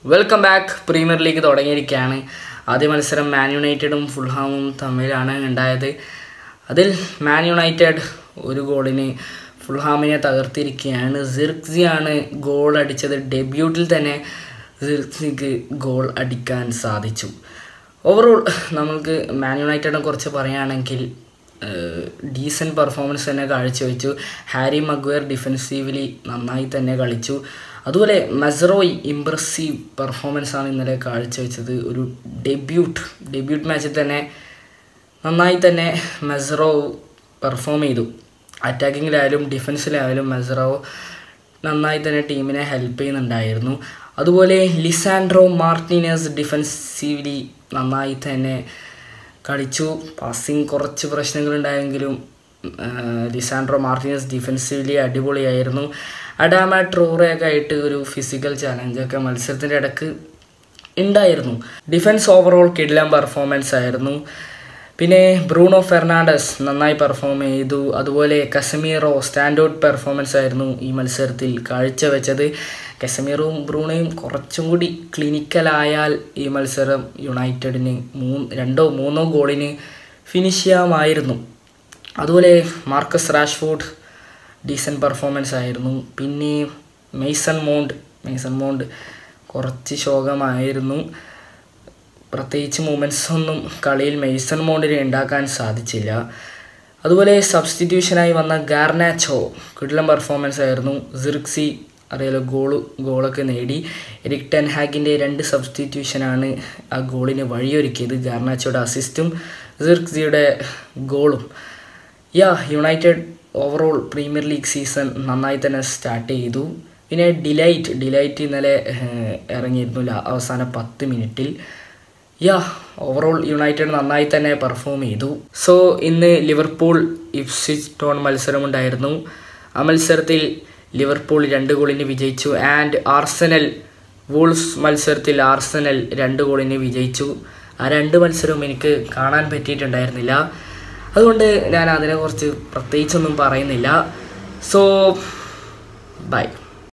welcome back premier league തുടങ്ങിയിരിക്കുകയാണ് ആദ്യ മത്സരം മാൻ യുണൈറ്റഡും ഫുൾഹാമും തമ്മിലാണ് ഉണ്ടായത് അതിൽ മാൻ യുണൈറ്റഡ് ഒരു ഗോളിന് ഫുൾഹാമിനെ തകർത്തിരിക്കുകയാണ് സിർക്സിയാണ് ഗോൾ അടിച്ചത് ഡെബ്യൂട്ടിൽ തന്നെ സിർക്സിക്ക് ഗോൾ അടിക്കാൻ സാധിച്ചു ഓവറോൾ നമ്മൾക്ക് മാൻ യുണൈറ്റഡിനെ കുറിച്ച് പറയുകയാണെങ്കിൽ ഡീസൻറ്റ് പെർഫോമൻസ് തന്നെ കാഴ്ചവെച്ചു ഹാരി മഗ്വയർ ഡിഫെൻസീവ്ലി നന്നായി തന്നെ കളിച്ചു അതുപോലെ മെസറോയ് ഇമ്പ്രസീവ് പെർഫോമൻസ് ആണ് ഇന്നലെ കാഴ്ചവെച്ചത് ഒരു ഡെബ്യൂട്ട് ഡെബ്യൂട്ട് മാച്ചിൽ തന്നെ നന്നായി തന്നെ മെസറോ പെർഫോം ചെയ്തു അറ്റാക്കിങ്ങിലായാലും ഡിഫൻസിലായാലും മെസറോ നന്നായി തന്നെ ടീമിനെ ഹെൽപ്പ് ചെയ്യുന്നുണ്ടായിരുന്നു അതുപോലെ ലിസാൻഡ്രോ മാർട്ടിനസ് ഡിഫൻസീവ്ലി നന്നായി തന്നെ കളിച്ചു പാസിങ് കുറച്ച് പ്രശ്നങ്ങളുണ്ടായെങ്കിലും ലിസാൻഡ്രോ മാർട്ടിനസ് ഡിഫൻസീവ്ലി അടിപൊളിയായിരുന്നു അഡാമ ട്രോറയൊക്കെ ആയിട്ട് ഒരു ഫിസിക്കൽ ചാലഞ്ചൊക്കെ മത്സരത്തിൻ്റെ ഇടക്ക് ഉണ്ടായിരുന്നു ഡിഫൻസ് ഓവറോൾ കിഡ്ലം പെർഫോമൻസ് ആയിരുന്നു പിന്നെ ബ്രൂണോ ഫെർണാണ്ടസ് നന്നായി പെർഫോം ചെയ്തു അതുപോലെ കസമീറോ സ്റ്റാൻഡ് ഔട്ട് പെർഫോമൻസ് ആയിരുന്നു ഈ മത്സരത്തിൽ കാഴ്ചവെച്ചത് കസമീറും ബ്രൂണോയും കുറച്ചും കൂടി ക്ലിനിക്കലായാൽ ഈ മത്സരം യുണൈറ്റഡിന് മൂന്ന് രണ്ടോ മൂന്നോ ഗോളിന് ഫിനിഷ് ചെയ്യാമായിരുന്നു അതുപോലെ മാർക്കസ് റാഷ്ഫോർഡ് ഡീസൻറ്റ് പെർഫോമൻസ് ആയിരുന്നു പിന്നെ മെയ്സൺ മോണ്ട് മെയ്സൺ മോണ്ട് കുറച്ച് ശോകമായിരുന്നു പ്രത്യേകിച്ച് മൂമെൻറ്റ്സ് ഒന്നും കളിയിൽ മെയ്സൺ മോണ്ടിന് ഉണ്ടാക്കാൻ സാധിച്ചില്ല അതുപോലെ സബ്സ്റ്റിറ്റ്യൂഷനായി വന്ന ഗാർനാച്ചോ കിഡ്ലം പെർഫോമൻസ് ആയിരുന്നു സിർക്സി അറിയാലോ ഗോള് ഗോളൊക്കെ നേടി എരിക് ടെൻഹാഗിൻ്റെ രണ്ട് സബ്സ്റ്റിറ്റ്യൂഷനാണ് ആ ഗോളിന് വഴിയൊരുക്കിയത് ഗാർനാച്ചോയുടെ അസിസ്റ്റും സിർക്സിയുടെ ഗോളും യാ United overall Premier League season നന്നായി തന്നെ സ്റ്റാർട്ട് ചെയ്തു പിന്നെ ഡിലൈറ്റ് ഡിലൈറ്റ് ഇന്നലെ ഇറങ്ങിയിരുന്നില്ല അവസാന പത്ത് മിനിറ്റിൽ യാ ഓവറോൾ യുണൈറ്റഡ് നന്നായി തന്നെ പെർഫോം ചെയ്തു സോ ഇന്ന് ലിവർപൂൾ ഇപ്സിച്ച് ടോൺ മത്സരമുണ്ടായിരുന്നു ആ മത്സരത്തിൽ ലിവർപൂൾ രണ്ട് ഗോളിന് വിജയിച്ചു ആൻഡ് ആർസനൽ വൂൾസ് മത്സരത്തിൽ ആർസനൽ രണ്ട് ഗോളിന് വിജയിച്ചു ആ രണ്ട് മത്സരവും എനിക്ക് കാണാൻ പറ്റിയിട്ടുണ്ടായിരുന്നില്ല അതുകൊണ്ട് ഞാൻ അതിനെക്കുറിച്ച് പ്രത്യേകിച്ചൊന്നും പറയുന്നില്ല സോ ബൈ